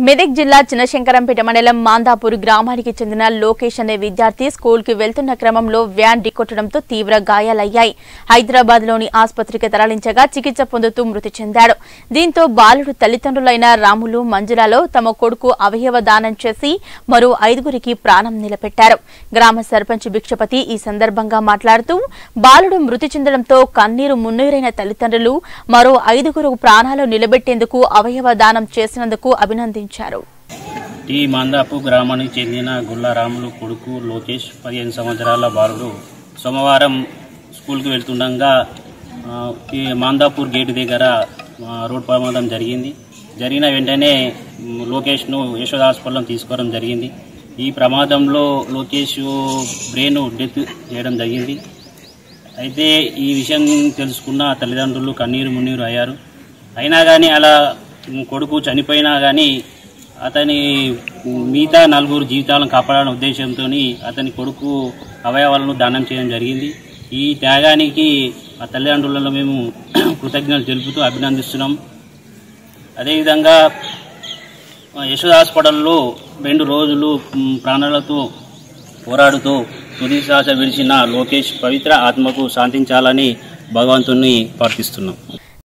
మెదక్ జిల్లా చిన్నశంకరంపేట మండలం మాందాపూర్ గ్రామానికి చెందిన లోకేష్ అనే విద్యార్థి స్కూల్ కి వెళ్తున్న క్రమంలో వ్యాన్ ఢీకొట్టడంతో తీవ్ర గాయాలయ్యాయి హైదరాబాద్ లోని ఆసుపత్రికి తరలించగా చికిత్స పొందుతూ మృతి చెందాడు దీంతో బాలుడు తల్లిదండ్రులైన రాములు మంజులలో తమ కొడుకు అవయవ దానం చేసి మరో ఐదుగురికి ప్రాణం నిలబెట్టారు గ్రామ సర్పంచ్ భిక్షపతి ఈ సందర్భంగా మాట్లాడుతూ బాలుడు మృతి చెందడంతో కన్నీరు మున్నీరైన తల్లిదండ్రులు మరో ఐదుగురు ప్రాణాలు నిలబెట్టేందుకు అవయవ దానం చేసినందుకు అభినందించారు టి మందాపు గ్రామానికి చెందిన గుల్లా రాములు కొడుకు లోకేష్ పదిహేను సంవత్సరాల బాలుడు సోమవారం స్కూల్కి వెళ్తుండగా ఆ, ఈ మాందాపూర్ గేటు దగ్గర ఆ, రోడ్ ప్రమాదం జరిగింది జరిగిన వెంటనే మ్, లోకేష్ను యశోద హాస్పిటల్ తీసుకోవడం జరిగింది ఈ ప్రమాదంలో లోకేష్ బ్రెయిన్ డెత్ చేయడం జరిగింది అయితే ఈ విషయం తెలుసుకున్న తల్లిదండ్రులు కన్నీరు మున్నీరు అయ్యారు అయినా కానీ అలా మ్, కొడుకు చనిపోయినా కానీ అతని మిగతా నలుగురు జీవితాలను కాపాడాలనే ఉద్దేశంతో అతని కొడుకు అవయవాలను దానం చేయడం జరిగింది ఈ త్యాగానికి ఆ తల్లిదండ్రులలో మేము కృతజ్ఞతలు తెలుపుతూ అభినందిస్తున్నాం అదేవిధంగా ఆ, యశోద హాస్పిటల్లో రెండు రోజులు మ్, ప్రాణాలతో పోరాడుతూ తుది శ్వాస విడిచిన లోకేష్ పవిత్ర ఆత్మకు శాంతించాలని భగవంతుణ్ణి ప్రార్థిస్తున్నాం